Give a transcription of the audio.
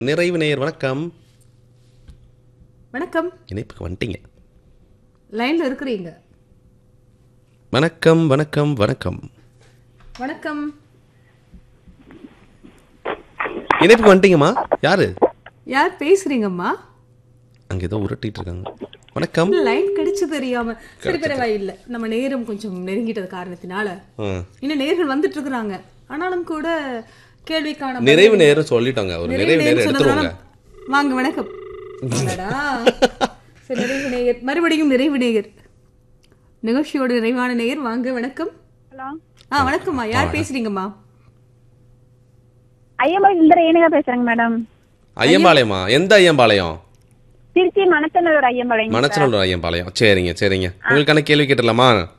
நிறைவு நேயர் வணக்கம் வணக்கம் இணைப்புக்கு வந்துட்டீங்க லைன்ல இருக்கிறீங்க வணக்கம் வணக்கம் வணக்கம் வணக்கம் இணைப்புக்கு வந்துட்டீங்கம்மா யாரு யார் பேசுறீங்கம்மா அங்க ஏதோ உருட்டிட்டு இருக்காங்க வணக்கம் லைன் கிடைச்சு தெரியாம சரி பரவாயில்லை நம்ம நேரம் கொஞ்சம் நெருங்கிட்டது காரணத்தினால ஆ. இன்னும் நேர்கள் வந்துட்டு இருக்கிறாங்க ஆனாலும் கூட கேள்விக்கான நிறைவு நேரம் சொல்லிட்டோங்க ஒரு நிறைவு நேரம் நேரம் எடுத்துருவோங்க சொன்னதுனால வாங்க வணக்கம் அடடா. சரி, நிறைவு நேயர் மறுபடியும் நிறைவு நேயர் நிகழ்ச்சியோட நிறைவான நேயர் வாங்க வணக்கம் ஹலோ ஆ வணக்கம்மா யார் பேசுறீங்கம்மா ஐயம்பாளையம் இந்த ரேணுகா பேசுறேங்க மேடம் ஐயம்பாளையமா எந்த ஐயம்பாளையம் திருச்சி மணச்சநல்லூர் ஐயம்பாளையம் மணச்சநல்லூர் ஐயம்பாளையம் சரிங்க சரிங்க உங்களுக்கான கேள்வி கேட்டலாமா